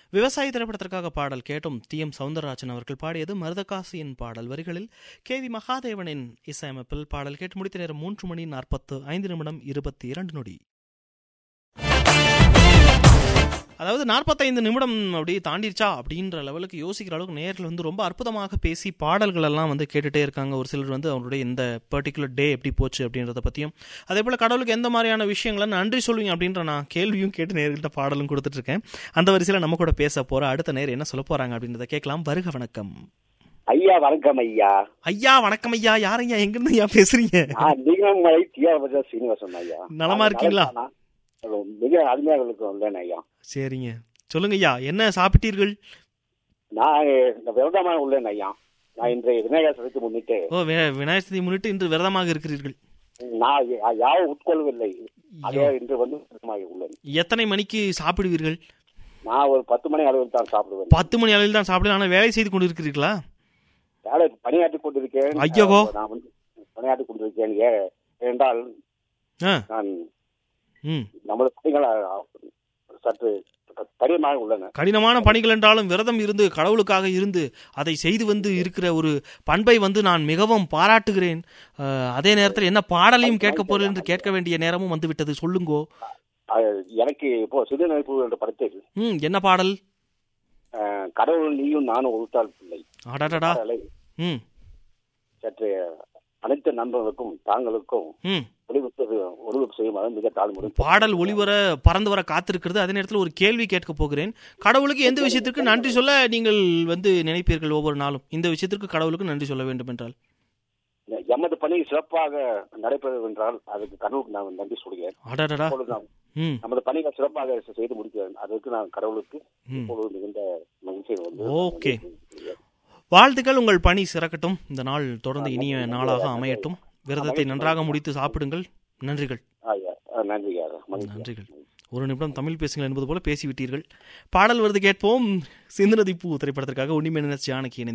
விவசாய திரைப்படத்திற்காக பாடல் கேட்டும் டி எம் சவுந்தரராஜன் அவர்கள் பாடியது மருதகாசியின் பாடல் வரிகளில் கே வி மகாதேவனின் இசையமைப்பில் பாடல் கேட்டு முடித்த நேரம் மூன்று மணி நாற்பத்து ஐந்து நிமிடம் இருபத்தி இரண்டு நொடி அதாவது நாற்பத்தைந்து நிமிடம் அப்படி தாண்டிருச்சா அப்படின்ற லெவலுக்கு யோசிக்கிற அளவுக்கு நேர்கள் வந்து ரொம்ப அற்புதமாக பேசி பாடல்கள் எல்லாம் வந்து கேட்டுட்டே இருக்காங்க ஒரு சிலர் வந்து அவருடைய இந்த பர்டிகுலர் டே எப்படி போச்சு அப்படின்றத பற்றியும் அதே போல் கடவுளுக்கு எந்த மாதிரியான விஷயங்களை நன்றி சொல்லுவீங்க அப்படின்ற நான் கேள்வியும் கேட்டு நேர்கள்ட்ட பாடலும் கொடுத்துட்டு இருக்கேன் அந்த வரிசையில் நம்ம கூட பேச போற அடுத்த நேர் என்ன சொல்ல போறாங்க அப்படின்றத கேட்கலாம் வருக வணக்கம் ஐயா வணக்கம் ஐயா ஐயா வணக்கம் ஐயா யார் ஐயா எங்கிருந்து ஐயா பேசுறீங்க நான் நீலமலை தியாகராஜா சீனிவாசன் ஐயா நலமா இருக்கீங்களா? நான் மிக அருமையாக இருக்கும் வந்தேன் ஐயா சரிங்க சொல்லுங்க ஐயா என்ன சாப்பிட்டீர்கள் நான் இந்த விரதமாக உள்ளேன் ஐயா நான் இன்றைய விநாயகர் சதுர்த்தி முன்னிட்டு ஓ வி- விநாயகர் சதுர்த்தி முன்னிட்டு இன்று விரதமாக இருக்கிறீர்கள் நான் யா- யாவும் உட்கொள்ளவில்லை அதே இன்று வந்து விரதமாக உள்ளேன் எத்தனை மணிக்கு சாப்பிடுவீர்கள் நான் ஒரு பத்து மணி அளவில் தான் சாப்பிடுவேன் பத்து மணி அளவில் தான் சாப்பிடுவேன் ஆனால் வேலை செய்து கொண்டு இருக்கிறீர்களா வேலை பணியாற்றிக் கொண்டிருக்கேன் ஐயகோ. நான் வந்து பணியாற்றிக் கொண்டிருக்கேன் ஏ என்றால் ஆ நான் ம் நமது பணிகள் சற்று கடினமாக உள்ளன கடினமான பணிகள் என்றாலும் விரதம் இருந்து கடவுளுக்காக இருந்து அதை செய்து வந்து இருக்கிற ஒரு பண்பை வந்து நான் மிகவும் பாராட்டுகிறேன் அஹ், அதே நேரத்தில் என்ன பாடலையும் கேட்க போறேன் என்று கேட்க வேண்டிய நேரமும் வந்து விட்டது சொல்லுங்கோ அஹ், எனக்கு இப்போ சிறு நடிப்பு என்ற படத்தில் ம் என்ன பாடல் அஹ், கடவுள் நீயும் நானும் ஒழுத்தால் பிள்ளை அடடடா பாடலை ம் சற்று அனைத்து நண்பர்களுக்கும் தாங்களுக்கும் ம் ஒளிபரப்பு ஒளிபரப்பு செய்யுமாறு மிக தாழ்முறை பாடல் ஒளிவர பறந்து வர காத்திருக்கிறது அதே நேரத்தில் ஒரு கேள்வி கேட்க போகிறேன் கடவுளுக்கு எந்த விஷயத்திற்கு நன்றி சொல்ல நீங்கள் வந்து நினைப்பீர்கள் ஒவ்வொரு நாளும் இந்த விஷயத்திற்கு கடவுளுக்கு நன்றி சொல்ல வேண்டும் என்றால் எமது பணி சிறப்பாக நடைபெறும் என்றால் அதுக்கு கடவுளுக்கு நான் நன்றி சொல்கிறேன் அடடடா இப்பொழுது நாம் ம் நமது பணிகள் சிறப்பாக செய்து முடிக்கிறேன் அதற்கு நான் கடவுளுக்கு ம் இப்பொழுது மிகுந்த மகிழ்ச்சியை வந்து ஓகே. வாழ்த்துக்கள் உங்கள் பணி சிறக்கட்டும் இந்த நாள் தொடர்ந்து இனிய நாளாக அமையட்டும் விரதத்தை நன்றாக முடித்து சாப்பிடுங்கள் நன்றிகள் ஐயா, அஹ், நன்றி ஐயா. மகிழ்ச்சி. நன்றிகள் ஒரு நிமிடம் தமிழ் பேசுங்கள் என்பது போல பேசிவிட்டீர்கள் பாடல் வருது கேட்போம் சிந்துநதி பூ திரைப்படத்திற்காக உன்னிமேன ஜானகி இணைந்து